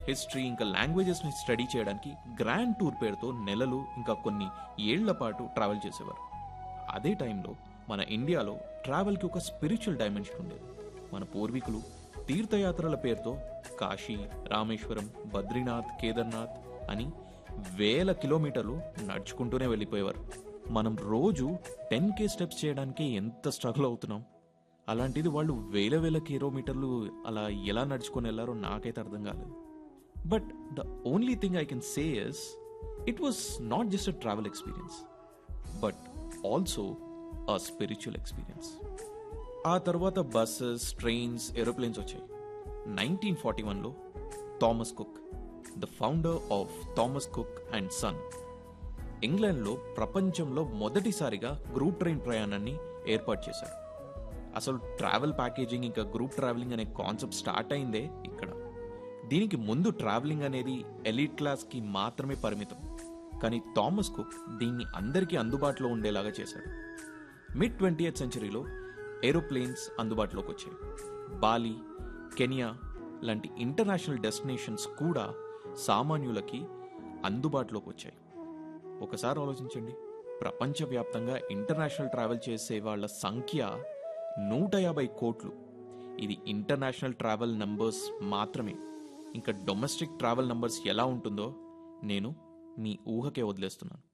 history ఇంకా లాంగ్వేజెస్ని study చేయడానికి గ్రాండ్ టూర్ పేరుతో నెలలు ఇంకా కొన్ని ఏళ్ల పాటు ట్రావెల్ చేసేవారు అదే టైంలో మన ఇండియాలో ట్రావెల్కి ఒక స్పిరిచువల్ డైమెన్షన్ ఉండేది మన పూర్వీకులు తీర్థయాత్రల పేరుతో కాశీ రామేశ్వరం బద్రీనాథ్ కేదార్నాథ్ అని వేల కిలోమీటర్లు నడుచుకుంటూనే వెళ్ళిపోయేవారు మనం రోజు టెన్ కే స్టెప్స్ చేయడానికి ఎంత స్ట్రగుల్ అవుతున్నాం అలాంటిది వాళ్ళు వేల వేల కిలోమీటర్లు అలా ఎలా నడుచుకొని వెళ్ళారో నాకైతే అర్థం కాలేదు but the only thing I can say is it was not just a travel experience but also a spiritual experience ఆ తర్వాత బస్సెస్ ట్రైన్స్ ఏరోప్లేన్స్ వచ్చాయి నైన్టీన్ ఫార్టీ వన్లో Thomas Cook the founder of Thomas Cook and son ఇంగ్లాండ్లో ప్రపంచంలో మొదటిసారిగా group train ప్రయాణాన్ని ఏర్పాటు చేశారు అసలు ట్రావెల్ ప్యాకేజింగ్ ఇంకా గ్రూప్ ట్రావెలింగ్ అనే కాన్సెప్ట్ స్టార్ట్ అయిందే ఇక్కడ దీనికి ముందు ట్రావెలింగ్ అనేది ఎలీట్ క్లాస్కి మాత్రమే పరిమితం కానీ థామస్ కుక్ దీన్ని అందరికీ అందుబాటులో ఉండేలాగా చేశాడు మిడ్ ట్వంటీ ఎయిత్ సెంచరీలో ఏరోప్లేన్స్ అందుబాటులోకి వచ్చాయి బాలి కెనియా లాంటి ఇంటర్నేషనల్ డెస్టినేషన్స్ కూడా సామాన్యులకి అందుబాటులోకి వచ్చాయి ఒకసారి ఆలోచించండి ప్రపంచవ్యాప్తంగా ఇంటర్నేషనల్ ట్రావెల్ చేసే వాళ్ళ సంఖ్య నూట యాభై కోట్లు ఇది ఇంటర్నేషనల్ ట్రావెల్ నంబర్స్ మాత్రమే ఇంకా డొమెస్టిక్ ట్రావెల్ నంబర్స్ ఎలా ఉంటుందో నేను మీ ఊహకే వదిలేస్తున్నాను